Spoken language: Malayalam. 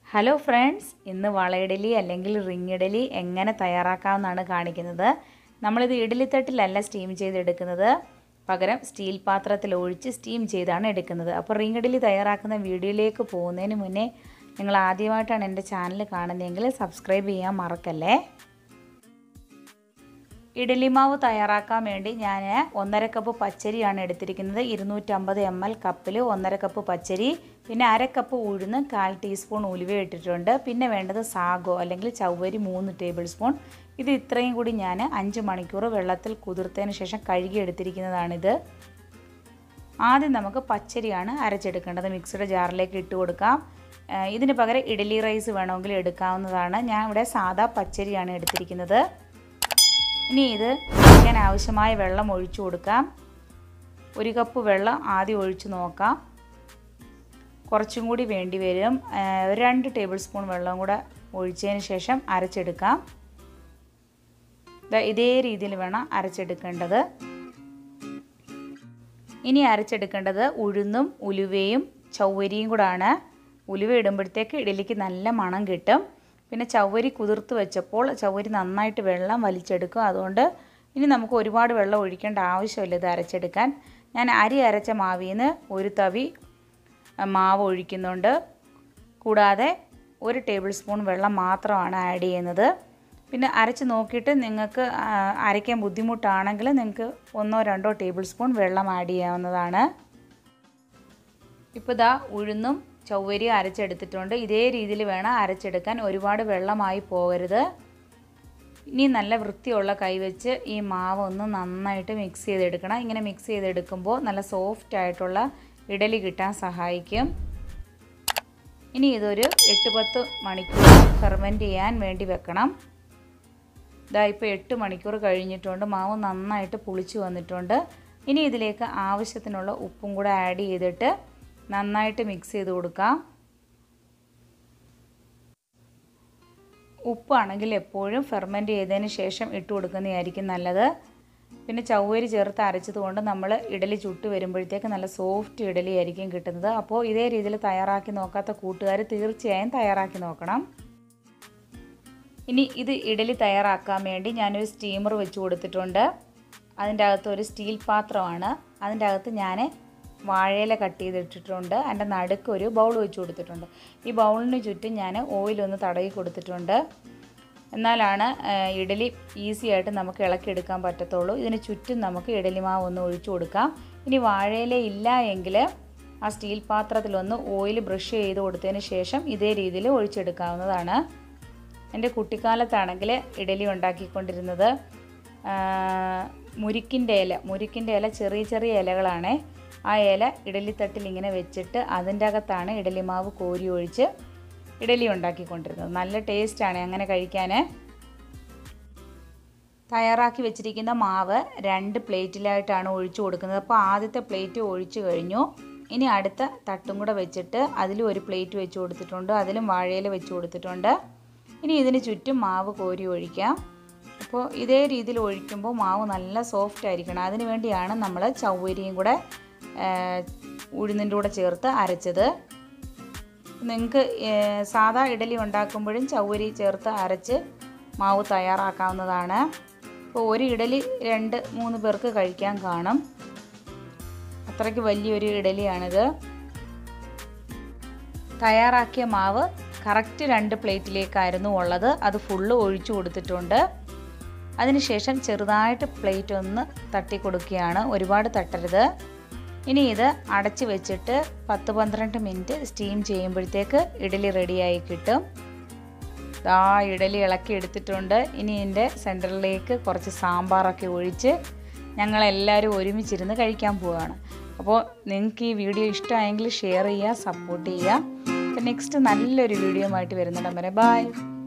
ഹലോ ഫ്രണ്ട്സ് ഇന്ന് വളയിഡലി അല്ലെങ്കിൽ റിങ് ഇഡലി എങ്ങനെ തയ്യാറാക്കാമെന്നാണ് കാണിക്കുന്നത് നമ്മളിത് ഇഡലിത്തട്ടിലല്ല സ്റ്റീം ചെയ്തെടുക്കുന്നത് പകരം സ്റ്റീൽ പാത്രത്തിൽ ഒഴിച്ച് സ്റ്റീം ചെയ്താണ് എടുക്കുന്നത് അപ്പോൾ റിങ് ഇഡലി തയ്യാറാക്കുന്ന വീഡിയോയിലേക്ക് പോകുന്നതിന് മുന്നേ നിങ്ങൾ ആദ്യമായിട്ടാണ് എൻ്റെ ചാനൽ കാണുന്നതെങ്കിൽ സബ്സ്ക്രൈബ് ചെയ്യാൻ മറക്കല്ലേ ഇഡലി മാവ് തയ്യാറാക്കാൻ വേണ്ടി ഞാൻ ഒന്നര കപ്പ് പച്ചരിയാണ് എടുത്തിരിക്കുന്നത് ഇരുന്നൂറ്റമ്പത് എം എൽ കപ്പിൽ ഒന്നര കപ്പ് പച്ചരി പിന്നെ അര കപ്പ് ഉഴുന്ന് കാൽ ടീസ്പൂൺ ഉലുവ ഇട്ടിട്ടുണ്ട് പിന്നെ വേണ്ടത് സാഗോ അല്ലെങ്കിൽ ചവ്വരി മൂന്ന് ടേബിൾ സ്പൂൺ ഇത് ഇത്രയും കൂടി ഞാൻ അഞ്ച് മണിക്കൂർ വെള്ളത്തിൽ കുതിർത്തതിന് ശേഷം കഴുകി എടുത്തിരിക്കുന്നതാണിത് ആദ്യം നമുക്ക് പച്ചരിയാണ് അരച്ചെടുക്കേണ്ടത് മിക്സിയുടെ ജാറിലേക്ക് ഇട്ട് കൊടുക്കാം ഇതിന് പകരം ഇഡലി റൈസ് വേണമെങ്കിൽ എടുക്കാവുന്നതാണ് ഞാൻ ഇവിടെ സാദാ പച്ചരിയാണ് എടുത്തിരിക്കുന്നത് ഇനി ഇത് കഴിക്കാൻ ആവശ്യമായ വെള്ളം ഒഴിച്ചു കൊടുക്കാം ഒരു കപ്പ് വെള്ളം ആദ്യം ഒഴിച്ച് നോക്കാം കുറച്ചും കൂടി വേണ്ടി വരും രണ്ട് ടേബിൾ സ്പൂൺ വെള്ളം കൂടെ ഒഴിച്ചതിന് ശേഷം അരച്ചെടുക്കാം ഇതേ രീതിയിൽ വേണം അരച്ചെടുക്കേണ്ടത് ഇനി അരച്ചെടുക്കേണ്ടത് ഉഴുന്നും ഉലുവയും ചൗവരിയും കൂടാണ് ഉലുവ ഇടുമ്പോഴത്തേക്ക് ഇഡലിക്ക് നല്ല മണം കിട്ടും പിന്നെ ചവ്വരി കുതിർത്ത് വെച്ചപ്പോൾ ചവ്വരി നന്നായിട്ട് വെള്ളം വലിച്ചെടുക്കും അതുകൊണ്ട് ഇനി നമുക്ക് ഒരുപാട് വെള്ളം ഒഴിക്കേണ്ട ആവശ്യമില്ല ഇത് അരച്ചെടുക്കാൻ ഞാൻ അരി അരച്ച മാവിൽ നിന്ന് ഒരു തവി മാവ് ഒഴിക്കുന്നുണ്ട് കൂടാതെ ഒരു ടേബിൾ സ്പൂൺ വെള്ളം മാത്രമാണ് ആഡ് ചെയ്യുന്നത് പിന്നെ അരച്ച് നോക്കിയിട്ട് നിങ്ങൾക്ക് അരയ്ക്കാൻ ബുദ്ധിമുട്ടാണെങ്കിൽ നിങ്ങൾക്ക് ഒന്നോ രണ്ടോ ടേബിൾ സ്പൂൺ വെള്ളം ആഡ് ചെയ്യാവുന്നതാണ് ഇപ്പോൾ ഇതാ ഉഴുന്നും ചൗവരി അരച്ചെടുത്തിട്ടുണ്ട് ഇതേ രീതിയിൽ വേണം അരച്ചെടുക്കാൻ ഒരുപാട് വെള്ളമായി പോകരുത് ഇനി നല്ല വൃത്തിയുള്ള കൈവച്ച് ഈ മാവ് ഒന്ന് നന്നായിട്ട് മിക്സ് ചെയ്തെടുക്കണം ഇങ്ങനെ മിക്സ് ചെയ്തെടുക്കുമ്പോൾ നല്ല സോഫ്റ്റ് ആയിട്ടുള്ള ഇഡലി കിട്ടാൻ സഹായിക്കും ഇനി ഇതൊരു എട്ട് പത്ത് മണിക്കൂർ ഫെർമെൻറ്റ് ചെയ്യാൻ വേണ്ടി വെക്കണം ഇതാ ഇപ്പോൾ എട്ട് മണിക്കൂർ കഴിഞ്ഞിട്ടുണ്ട് മാവ് നന്നായിട്ട് പുളിച്ച് വന്നിട്ടുണ്ട് ഇനി ഇതിലേക്ക് ആവശ്യത്തിനുള്ള ഉപ്പും കൂടെ ആഡ് ചെയ്തിട്ട് നന്നായിട്ട് മിക്സ് ചെയ്ത് കൊടുക്കാം ഉപ്പാണെങ്കിൽ എപ്പോഴും ഫെർമെൻറ്റ് ചെയ്തതിന് ശേഷം ഇട്ട് കൊടുക്കുന്നതായിരിക്കും നല്ലത് പിന്നെ ചവ്വരി ചേർത്ത് അരച്ചത് കൊണ്ട് നമ്മൾ ഇഡലി ചുട്ട് വരുമ്പോഴത്തേക്ക് നല്ല സോഫ്റ്റ് ഇഡലി ആയിരിക്കും കിട്ടുന്നത് അപ്പോൾ ഇതേ രീതിയിൽ തയ്യാറാക്കി നോക്കാത്ത കൂട്ടുകാർ തീർച്ചയായും തയ്യാറാക്കി നോക്കണം ഇനി ഇത് ഇഡലി തയ്യാറാക്കാൻ വേണ്ടി ഞാനൊരു സ്റ്റീമർ വെച്ച് കൊടുത്തിട്ടുണ്ട് അതിൻ്റെ അകത്ത് ഒരു സ്റ്റീൽ പാത്രമാണ് അതിൻ്റെ അകത്ത് ഞാൻ വാഴയില കട്ട് ചെയ്തിട്ടിട്ടുണ്ട് അതിൻ്റെ നടുക്ക് ഒരു ബൗൾ വെച്ച് കൊടുത്തിട്ടുണ്ട് ഈ ബൗളിന് ചുറ്റും ഞാൻ ഓയിലൊന്ന് തടവി കൊടുത്തിട്ടുണ്ട് എന്നാലാണ് ഇഡലി ഈസി ആയിട്ട് നമുക്ക് ഇളക്കിയെടുക്കാൻ പറ്റത്തുള്ളൂ ഇതിന് ചുറ്റും നമുക്ക് ഇഡലി മാവ് ഒന്ന് ഒഴിച്ചു കൊടുക്കാം ഇനി വാഴയില ഇല്ല എങ്കിൽ ആ സ്റ്റീൽ പാത്രത്തിലൊന്ന് ഓയിൽ ബ്രഷ് ചെയ്ത് കൊടുത്തതിന് ശേഷം ഇതേ രീതിയിൽ ഒഴിച്ചെടുക്കാവുന്നതാണ് എൻ്റെ കുട്ടിക്കാലത്താണെങ്കിൽ ഇഡലി ഉണ്ടാക്കിക്കൊണ്ടിരുന്നത് മുരിക്കിൻ്റെ ഇല മുരിക്കിൻ്റെ ഇല ചെറിയ ചെറിയ ഇലകളാണേ ആ ഇല ഇഡലിത്തട്ടിൽ ഇങ്ങനെ വെച്ചിട്ട് അതിൻ്റെ അകത്താണ് ഇഡലി മാവ് കോരി ഒഴിച്ച് ഇഡലി ഉണ്ടാക്കിക്കൊണ്ടിരുന്നത് നല്ല ടേസ്റ്റാണ് അങ്ങനെ കഴിക്കാൻ തയ്യാറാക്കി വെച്ചിരിക്കുന്ന മാവ് രണ്ട് പ്ലേറ്റിലായിട്ടാണ് ഒഴിച്ചു കൊടുക്കുന്നത് അപ്പോൾ ആദ്യത്തെ പ്ലേറ്റ് ഒഴിച്ചു കഴിഞ്ഞു ഇനി അടുത്ത തട്ടും കൂടെ വെച്ചിട്ട് അതിലും ഒരു പ്ലേറ്റ് വെച്ച് കൊടുത്തിട്ടുണ്ട് അതിലും വാഴയില വെച്ച് കൊടുത്തിട്ടുണ്ട് ഇനി ഇതിന് ചുറ്റും മാവ് കോരി ഒഴിക്കാം അപ്പോൾ ഇതേ രീതിയിൽ ഒഴിക്കുമ്പോൾ മാവ് നല്ല സോഫ്റ്റ് ആയിരിക്കണം അതിന് വേണ്ടിയാണ് നമ്മൾ ചവ്വരിയും കൂടെ ഉഴുന്നിൻ്റെ കൂടെ ചേർത്ത് അരച്ചത് നിങ്ങൾക്ക് സാധാ ഇഡലി ഉണ്ടാക്കുമ്പോഴും ചവ്വരി ചേർത്ത് അരച്ച് മാവ് തയ്യാറാക്കാവുന്നതാണ് ഇപ്പോൾ ഒരു ഇഡലി രണ്ട് മൂന്ന് പേർക്ക് കഴിക്കാൻ കാണും അത്രയ്ക്ക് വലിയൊരു ഇഡലിയാണിത് തയ്യാറാക്കിയ മാവ് കറക്റ്റ് രണ്ട് പ്ലേറ്റിലേക്കായിരുന്നു ഉള്ളത് അത് ഫുള്ള് ഒഴിച്ചു കൊടുത്തിട്ടുണ്ട് അതിനുശേഷം ചെറുതായിട്ട് പ്ലേറ്റ് ഒന്ന് തട്ടി കൊടുക്കുകയാണ് ഒരുപാട് തട്ടരുത് ഇനി ഇത് അടച്ച് വെച്ചിട്ട് പത്ത് പന്ത്രണ്ട് മിനിറ്റ് സ്റ്റീം ചെയ്യുമ്പോഴത്തേക്ക് ഇഡലി റെഡിയായി കിട്ടും ആ ഇഡലി ഇളക്കി എടുത്തിട്ടുണ്ട് ഇനി ഇതിൻ്റെ സെൻറ്ററിലേക്ക് കുറച്ച് സാമ്പാറൊക്കെ ഒഴിച്ച് ഞങ്ങളെല്ലാവരും ഒരുമിച്ചിരുന്ന് കഴിക്കാൻ പോവുകയാണ് അപ്പോൾ നിങ്ങൾക്ക് ഈ വീഡിയോ ഇഷ്ടമായെങ്കിൽ ഷെയർ ചെയ്യുക സപ്പോർട്ട് ചെയ്യുക അപ്പോൾ നെക്സ്റ്റ് നല്ലൊരു വീഡിയോ ആയിട്ട് വരുന്നുണ്ട് വരെ ബായ്